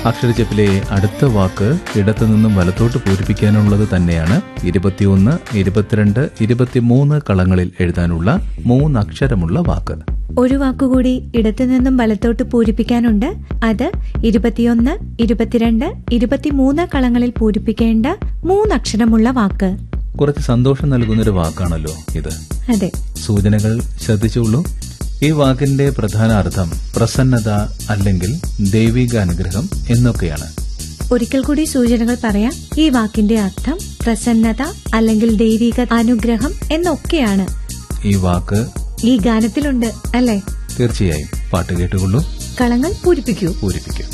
അക്ഷരജപ്പിലെ അടുത്ത വാക്ക് ഇടത്തു നിന്നും വലത്തോട്ട് പൂരിപ്പിക്കാനുള്ളത് തന്നെയാണ് ഇരുപത്തിയൊന്ന് ഇരുപത്തിരണ്ട് ഇരുപത്തിമൂന്ന് കളങ്ങളിൽ എഴുതാനുള്ള മൂന്നക്ഷരമുള്ള വാക്ക് ഒരു വാക്കുകൂടി ഇടത്തു നിന്നും വലത്തോട്ട് പൂരിപ്പിക്കാനുണ്ട് അത് ഇരുപത്തിയൊന്ന് ഇരുപത്തിരണ്ട് ഇരുപത്തിമൂന്ന് കളങ്ങളിൽ പൂരിപ്പിക്കേണ്ട മൂന്നക്ഷരമുള്ള വാക്ക് കുറച്ച് സന്തോഷം നൽകുന്നൊരു വാക്കാണല്ലോ ഇത് അതെ സൂചനകൾ ശ്രദ്ധിച്ചുള്ളൂ ഈ വാക്കിന്റെ പ്രധാന അർത്ഥം പ്രസന്നത അല്ലെങ്കിൽ ദൈവിക അനുഗ്രഹം എന്നൊക്കെയാണ് ഒരിക്കൽ കൂടി സൂചനകൾ പറയാം ഈ വാക്കിന്റെ അർത്ഥം പ്രസന്നത അല്ലെങ്കിൽ ദൈവിക അനുഗ്രഹം എന്നൊക്കെയാണ് ഈ വാക്ക് ഈ ഗാനത്തിലുണ്ട് അല്ലേ തീർച്ചയായും പാട്ട് കേട്ടുകൊള്ളൂ കളങ്ങൾ പൂരിപ്പിക്കൂ പൂരിപ്പിക്കും